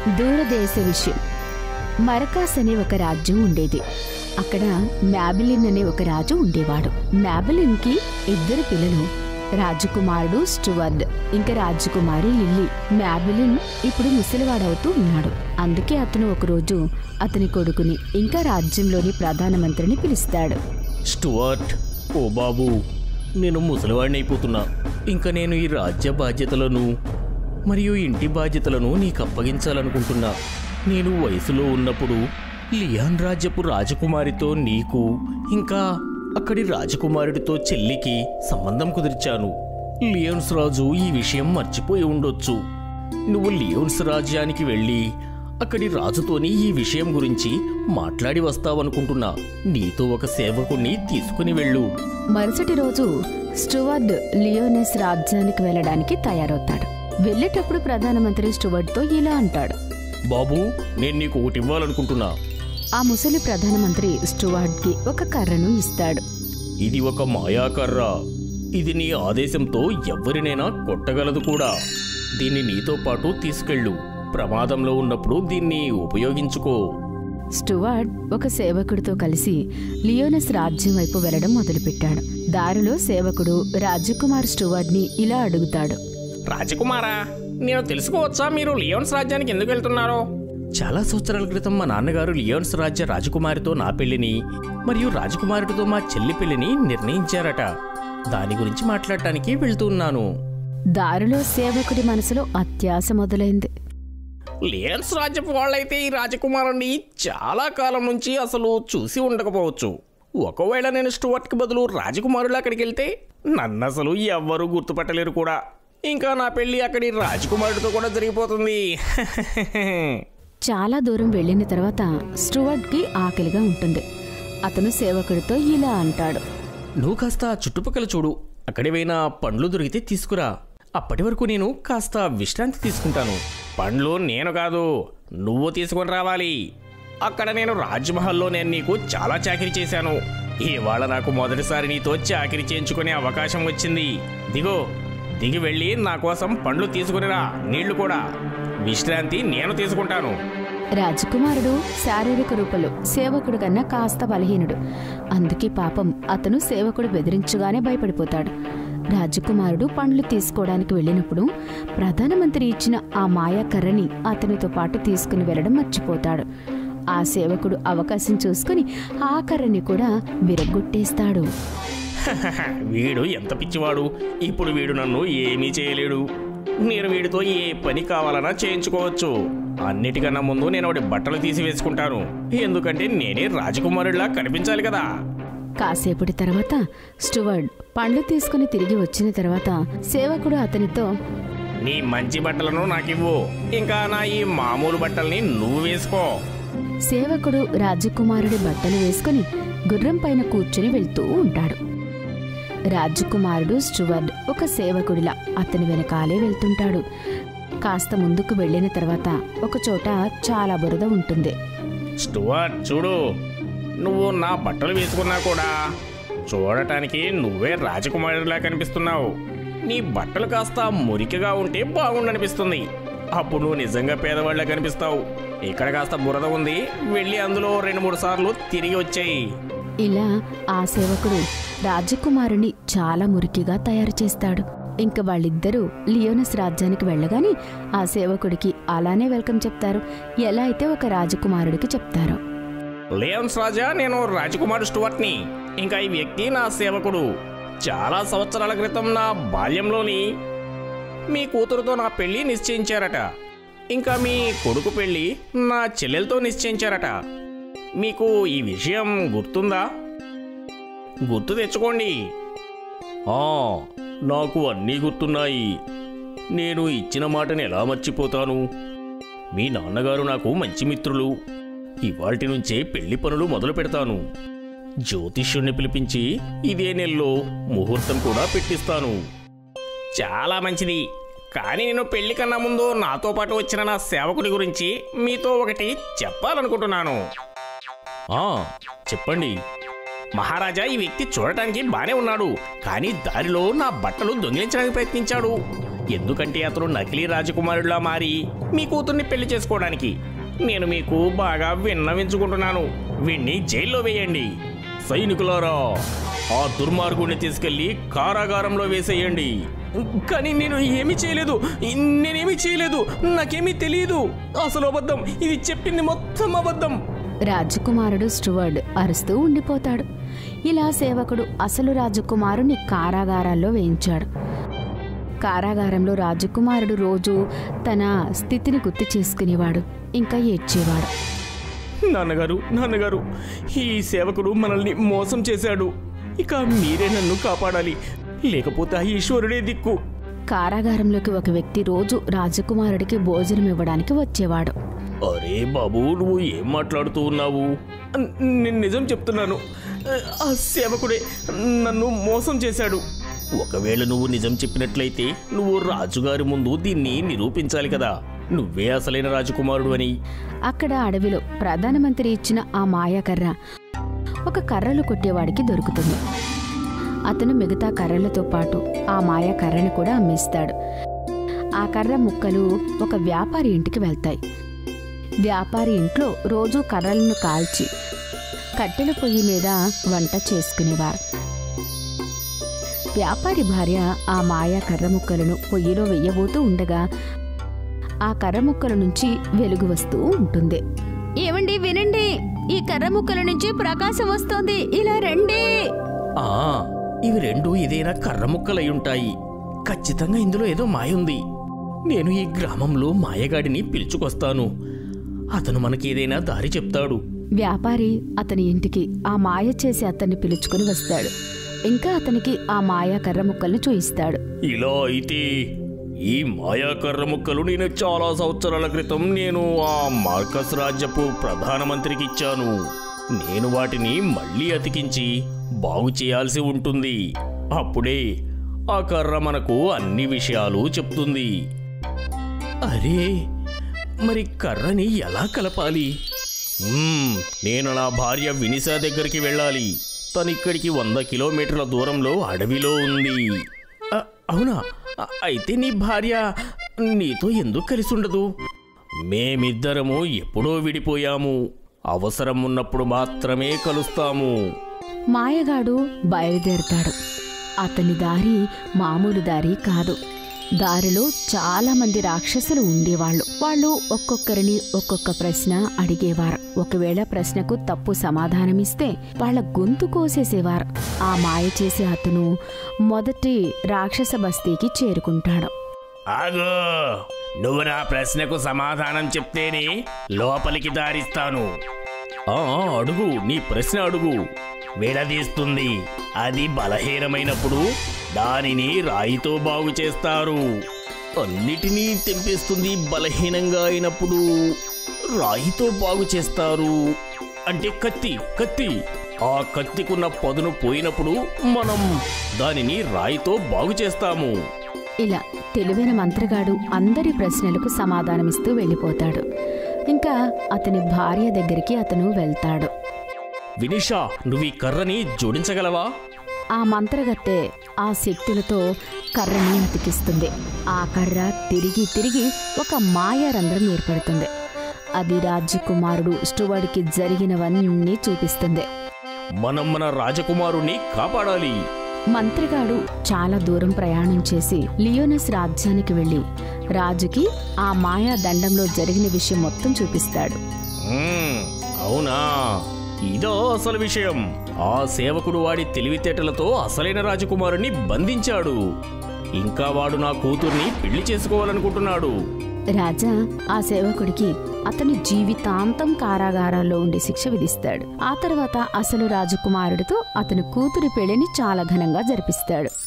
దూరదేశ విషయం మరకాస్ అనే ఒక రాజ్యం ఉండేది అక్కడ మ్యాబిలిన్ అనే ఒక రాజు ఉండేవాడు మ్యాబిలిన్ కి ఇద్దరు పిల్లలు రాజకుమారుడు స్టువర్డ్ ఇంకా రాజకుమారి లిల్లీ మ్యాబిలిన్ ఇప్పుడు ముసలివాడవుతూ ఉన్నాడు అందుకే అతను ఒకరోజు అతని కొడుకుని ఇంకా రాజ్యంలోని ప్రధానమంత్రిని పిలుస్తాడు స్టువర్ట్ ఓ బాబు నేను ముసలివాడిని అయిపోతున్నా ఇంకా నేను ఈ రాజ్య బాధ్యతలను మరియు ఇంటి బాధ్యతలను నీకు అప్పగించాలనుకుంటున్నా నేను వయసులో ఉన్నప్పుడు లియాన్ రాజ్యపు రాజకుమారితో నీకు ఇంకా అక్కడి రాజకుమారుడితో చెల్లికి సంబంధం కుదిర్చాను లియోన్స్ రాజు ఈ విషయం మర్చిపోయి ఉండొచ్చు నువ్వు లియోన్స్ రాజ్యానికి వెళ్ళి అక్కడి రాజుతోని ఈ విషయం గురించి మాట్లాడి వస్తావనుకుంటున్నా నీతో ఒక సేవకుణ్ణి తీసుకుని వెళ్ళు మరుసటి రోజు స్టువర్డ్ లియోనెస్ రాజ్యానికి వెళ్ళడానికి తయారవుతాడు వెళ్ళేటప్పుడు ప్రధానమంత్రి స్టువర్డ్తో ఇలా అంటాడు బాబు నేను నీకు ఒకటి ఇవ్వాలనుకుంటున్నా ఆ ముసలి ప్రధానమంత్రి స్టువార్డ్కి ఒక కర్రను ఇస్తాడు ఇది ఒక మాయాకర్ర ఇది నీ ఆదేశంతో ఎవరినైనా కొట్టగలదు కూడా దీన్ని నీతో పాటు తీసుకెళ్ళు ప్రమాదంలో ఉన్నప్పుడు దీన్ని ఉపయోగించుకో స్టువార్డ్ ఒక సేవకుడితో కలిసి లియోనస్ రాజ్యం వైపు వెళ్లడం మొదలుపెట్టాడు దారిలో సేవకుడు రాజకుమార్ స్టువార్డ్ని ఇలా అడుగుతాడు రాజకుమారా నేను తెలుసుకోవచ్చా మీరు లియోన్స్ రాజ్యానికి ఎందుకు వెళ్తున్నారో చాలా సంవత్సరాల క్రితం మా నాన్నగారు లియోన్స్ రాజ్య రాజకుమారితో నా పెళ్లిని మరియు రాజకుమారుడితో మా చెల్లి పెళ్లిని నిర్ణయించారట దాని గురించి మాట్లాడటానికి వెళ్తున్నాను దారిలో సేవకుడి మనసులో అత్యాశ మొదలైంది లియన్స్ రాజ్యపు వాళ్ళైతే ఈ రాజకుమారుని చాలా కాలం నుంచి అసలు చూసి ఉండకపోవచ్చు ఒకవేళ నేను స్టువర్ట్కి బదులు రాజకుమారులు అక్కడికి వెళ్తే నన్ను అసలు ఎవ్వరూ గుర్తుపట్టలేరు కూడా ఇంకా నా పెళ్లి అక్కడి రాజకుమారుడితో కూడా జరిగిపోతుంది చాలా దూరం వెళ్ళిన తర్వాత స్టువర్డ్కి ఆకలిగా ఉంటుంది అతను సేవకుడితో ఇలా అంటాడు నువ్వు కాస్త చుట్టుపక్కల చూడు అక్కడేవైనా పండ్లు దొరికితే తీసుకురా అప్పటి వరకు నేను కాస్త విశ్రాంతి తీసుకుంటాను పండ్లు నేను కాదు నువ్వు తీసుకొని రావాలి అక్కడ నేను రాజ్మహల్లో నేను నీకు చాలా చాకరీ చేశాను ఇవాళ నాకు మొదటిసారి నీతో చాకరీ చేయించుకునే అవకాశం వచ్చింది దిగో దిగి వెళ్ళి నా కోసం పండ్లు తీసుకునిరా నీళ్లు కూడా విశ్రాంతి నేను తీసుకుంటాను రాజకుమారుడు శారీరక రూపంలో సేవకుడు కన్నా కాస్త బలహీనుడు అందుకే పాపం అతను సేవకుడు బెదిరించుగానే భయపడిపోతాడు రాజకుమారుడు పండ్లు తీసుకోవడానికి వెళ్ళినప్పుడు ప్రధానమంత్రి ఇచ్చిన ఆ మాయా కర్రని అతనితో పాటు తీసుకుని వెళ్ళడం మర్చిపోతాడు ఆ సేవకుడు అవకాశం చూసుకుని ఆ కర్రని కూడా విరగ్గొట్టేస్తాడు వీడు ఎంత పిచ్చివాడు ఇప్పుడు వీడు నన్ను ఏమీ చేయలేడు నేను వీడితో ఏ పని కావాలన్నా చేయించుకోవచ్చు అన్నిటికన్నా ముందు నేను వాడి బట్టలు తీసి వేసుకుంటాను ఎందుకంటే నేనే రాజకుమారుడిలా కనిపించాలి కదా కాసేపటి తర్వాత స్టువర్డ్ పండ్లు తీసుకుని తిరిగి వచ్చిన తర్వాత సేవకుడు అతనితో నీ మంచి బట్టలను నాకివ్వు ఇంకా నా ఈ మామూలు బట్టల్ని నువ్వు వేసుకో సేవకుడు రాజకుమారుడి బట్టలు వేసుకుని గుర్రం పైన కూర్చుని వెళ్తూ ఉంటాడు రాజకుమారుడు స్టువర్డ్ ఒక సేవకుడిలా అతని వెనకాలే వెళ్తుంటాడు కాస్త ముందుకు వెళ్ళిన తర్వాత ఒక చోట చాలా బురద ఉంటుంది స్టువర్ట్ చూడు నువ్వు నా బట్టలు వేసుకున్నా కూడా చూడటానికి నువ్వే రాజకుమారుడిలా కనిపిస్తున్నావు నీ బట్టలు కాస్త మురికిగా ఉంటే బాగుండనిపిస్తుంది అప్పుడు నువ్వు నిజంగా పేదవాళ్ళ కనిపిస్తావు ఇక్కడ కాస్త బురద ఉంది వెళ్ళి అందులో రెండు మూడు సార్లు తిరిగి వచ్చాయి ఇలా ఆ సేవకుడు రాజకుమారుని చాలా మురికిగా తయారు చేస్తాడు ఇంక వాళ్ళిద్దరూ లియోనస్ రాజ్యానికి వెళ్ళగాని ఆ సేవకుడికి అలానే వెల్కమ్ చెప్తారు ఎలా అయితే ఒక రాజకుమారుడికి చెప్తారో లేయన్స్ రాజా నేను రాజకుమారు స్టువర్ట్ని ఇంకా ఈ వ్యక్తి నా సేవకుడు చాలా సంవత్సరాల క్రితం నా బాల్యంలోని మీ కూతురుతో నా పెళ్లి నిశ్చయించారట ఇంకా మీ కొడుకు పెళ్లి నా చెల్లెలతో నిశ్చయించారట మీకు ఈ విషయం గుర్తుందా గుర్తు తెచ్చుకోండి ఆ, నాకు అన్నీ గుర్తున్నాయి నేను ఇచ్చిన మాటని ఎలా మర్చిపోతాను మీ నాన్నగారు నాకు మంచి మిత్రులు ఇవాల్టి నుంచే పెళ్లి పనులు మొదలు పెడతాను జ్యోతిష్యుణ్ణి పిలిపించి ఇదే నెలలో ముహూర్తం కూడా పెట్టిస్తాను చాలా మంచిది కానీ నేను పెళ్లి కన్నా ముందు నాతో పాటు వచ్చిన నా సేవకుడి గురించి మీతో ఒకటి చెప్పాలనుకుంటున్నాను ఆ, చెప్పండి మహారాజా ఈ వ్యక్తి చూడటానికి బానే ఉన్నాడు కానీ దారిలో నా బట్టలు దొంగిలించడానికి ప్రయత్నించాడు ఎందుకంటే అతను నకిలీ రాజకుమారుడిలా మారి మీ కూతుర్ని పెళ్లి చేసుకోవడానికి నేను మీకు బాగా విన్నవించుకుంటున్నాను వీణ్ణి జైల్లో వేయండి సైనికులారా ఆ దుర్మార్గుడిని తీసుకెళ్లి కారాగారంలో వేసేయండి కానీ నేను ఏమీ చేయలేదు నేనేమీ చేయలేదు నాకేమీ తెలియదు అసలు అబద్ధం ఇది చెప్పింది మొత్తం అబద్ధం రాజకుమారుడు స్టువర్డ్ అరుస్తూ ఉండిపోతాడు ఇలా సేవకుడు అసలు రాజకుమారుని కారాగారాల్లో వేయించాడు కారాగారంలో రాజకుమారుడు రోజు తన స్థితిని గుర్తు చేసుకునేవాడు ఇంకా ఏడ్చేవాడు నాన్నగారు నాన్నగారు ఈ సేవకుడు మనల్ని మోసం చేశాడు ఇక మీరే నన్ను కాపాడాలి లేకపోతే ఆ ఈశ్వరుడే దిక్కు కారాగారంలోకి ఒక వ్యక్తి రోజు రాజకుమారుడికి భోజనం ఇవ్వడానికి వచ్చేవాడు అరే బాబు నువ్వు ఏం మాట్లాడుతూ ఉన్నావు నేను నిజం చెప్తున్నాను ఆ సేవకుడే నన్ను మోసం చేశాడు ఒకవేళ నువ్వు నిజం చెప్పినట్లయితే నువ్వు రాజుగారి ముందు దీన్ని నిరూపించాలి కదా నువ్వే అసలైన రాజకుమారుడు అని అక్కడ అడవిలో ప్రధానమంత్రి ఇచ్చిన ఆ మాయాకర్ర ఒక కర్రలు కొట్టేవాడికి దొరుకుతుంది అతను మిగతా కర్రలతో పాటు ఆ మాయా కర్రను కూడా అమ్మేస్తాడు ఆ కర్ర ముక్కలు ఒక వ్యాపారి ఇంటికి వెళ్తాయి వ్యాపారి ఇంట్లో రోజు కర్రలను కాల్చి కట్టెల పొయ్యి మీద వంట చేసుకునేవారు వ్యాపారి భార్య ఆ మాయా కర్ర ముక్కలను పొయ్యిలో వెయ్యబోతూ ఉండగా ఆ కర్ర ముక్కల నుంచి వెలుగు వస్తూ ఉంటుంది ఏమండి వినండి ఈ కర్ర ముక్కల నుంచి ప్రకాశం వస్తోంది ఇలా రండి ఆ ఇవి రెండు ఏదైనా కర్ర ముక్కలై ఉంటాయి ఖచ్చితంగా ఇందులో ఏదో మాయ ఉంది నేను ఈ గ్రామంలో మాయగాడిని పిలుచుకొస్తాను అతను మనకి ఏదైనా దారి చెప్తాడు వ్యాపారి అతని ఇంటికి ఆ మాయ చేసి అతన్ని పిలుచుకుని వస్తాడు ఇంకా అతనికి ఆ మాయా కర్ర ముక్కల్ని చూయిస్తాడు ఇలా అయితే ఈ మాయా కర్ర ముక్కలు నేను చాలా సంవత్సరాల క్రితం నేను ఆ మార్కస్ రాజ్యపు ప్రధానమంత్రికి ఇచ్చాను నేను వాటిని మళ్ళీ అతికించి బాగు చేయాల్సి ఉంటుంది అప్పుడే ఆ కర్ర మనకు అన్ని విషయాలు చెప్తుంది అరే మరి కర్రని ఎలా కలపాలి మ్మ్, నేను నా భార్య వినిసా దగ్గరికి వెళ్ళాలి తను ఇక్కడికి వంద కిలోమీటర్ల దూరంలో అడవిలో ఉంది అ, అవునా అ, అయితే నీ భార్య నీతో ఎందుకు కలిసి ఉండదు మేమిద్దరము ఎప్పుడో విడిపోయాము అవసరం ఉన్నప్పుడు మాత్రమే కలుస్తాము మాయగాడు బయలుదేరుతాడు అతని దారి మామూలు దారి కాదు దారిలో చాలా మంది రాక్షసులు ఉండేవాళ్ళు వాళ్ళు ఒక్కొక్కరిని ఒక్కొక్క ప్రశ్న అడిగేవారు ఒకవేళ ప్రశ్నకు తప్పు సమాధానమిస్తే వాళ్ళ గొంతు కోసేసేవారు ఆ మాయ చేసే అతను మొదటి రాక్షస బస్తీకి చేరుకుంటాడు ఆగో నువ్వు నా ప్రశ్నకు సమాధానం చెప్తేనే లోపలికి దారిస్తాను ఆ అడుగు నీ ప్రశ్న అడుగు విడదీస్తుంది అది బలహీనమైనప్పుడు దానిని రాయితో బాగు చేస్తారు అన్నిటినీ తెంపేస్తుంది బలహీనంగా అయినప్పుడు రాయితో బాగు చేస్తారు అంటే కత్తి కత్తి ఆ కత్తికున్న పదును పోయినప్పుడు మనం దానిని రాయితో బాగు చేస్తాము ఇలా తెలివైన మంత్రగాడు అందరి ప్రశ్నలకు సమాధానమిస్తూ వెళ్ళిపోతాడు ఇంకా అతని భార్య దగ్గరికి అతను వెళ్తాడు వినిషా నువ్వు ఈ కర్రని జోడించగలవా ఆ మంత్రగత్తె ఆ శక్తులతో కర్రని అతికిస్తుంది ఆ కర్ర తిరిగి తిరిగి ఒక మాయా రంధ్రం ఏర్పడుతుంది అది రాజకుమారుడు స్టువర్డ్కి జరిగినవన్నీ చూపిస్తుంది మనం మన రాజకుమారుణ్ణి కాపాడాలి మంత్రిగాడు చాలా దూరం ప్రయాణం చేసి లియోనస్ రాజ్యానికి వెళ్ళి రాజుకి ఆ మాయా దండంలో జరిగిన విషయం మొత్తం చూపిస్తాడు మ్మ్, అవునా ఇదో అసలు విషయం ఆ సేవకుడు వాడి తెలివితేటలతో అసలైన రాజకుమారుణ్ణి బంధించాడు ఇంకా వాడు నా కూతుర్ని పెళ్లి చేసుకోవాలనుకుంటున్నాడు రాజా ఆ సేవకుడికి అతని జీవితాంతం కారాగారాల్లో ఉండి శిక్ష విధిస్తాడు ఆ తర్వాత అసలు రాజకుమారుడితో అతని కూతురి పెళ్లిని చాలా ఘనంగా జరిపిస్తాడు